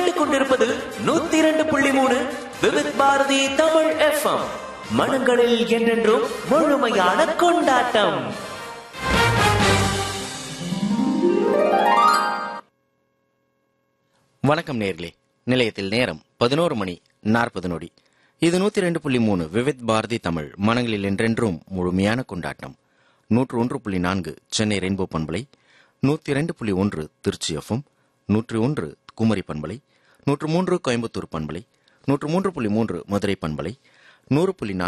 கேட்டுக்கொண்டிருப்பது நூத்தி இரண்டு புள்ளி மூணு விவித் பாரதி தமிழ் எஃப்எம் மனங்களில் என்றென்றும் முழுமையான கொண்டாட்டம் வணக்கம் நேர்களே நிலையத்தில் நேரம் பதினோரு மணி நாற்பது நொடி இது நூத்தி ரெண்டு புள்ளி மூணு விவித் பாரதி தமிழ் மனங்களில் என்றென்றும் முழுமையான கொண்டாட்டம் நூற்று ஒன்று புள்ளி நான்கு சென்னை ரெயின்போ பண்பலை நூத்தி இரண்டு புள்ளி ஒன்று திருச்சி எஃப்எம் நூற்றி ஒன்று குமரி பண்பலை நூற்று மூன்று கோயம்புத்தூர் பண்பலை நூற்று மூன்று புள்ளி மூன்று மதுரை பண்பலை நூறு புள்ளி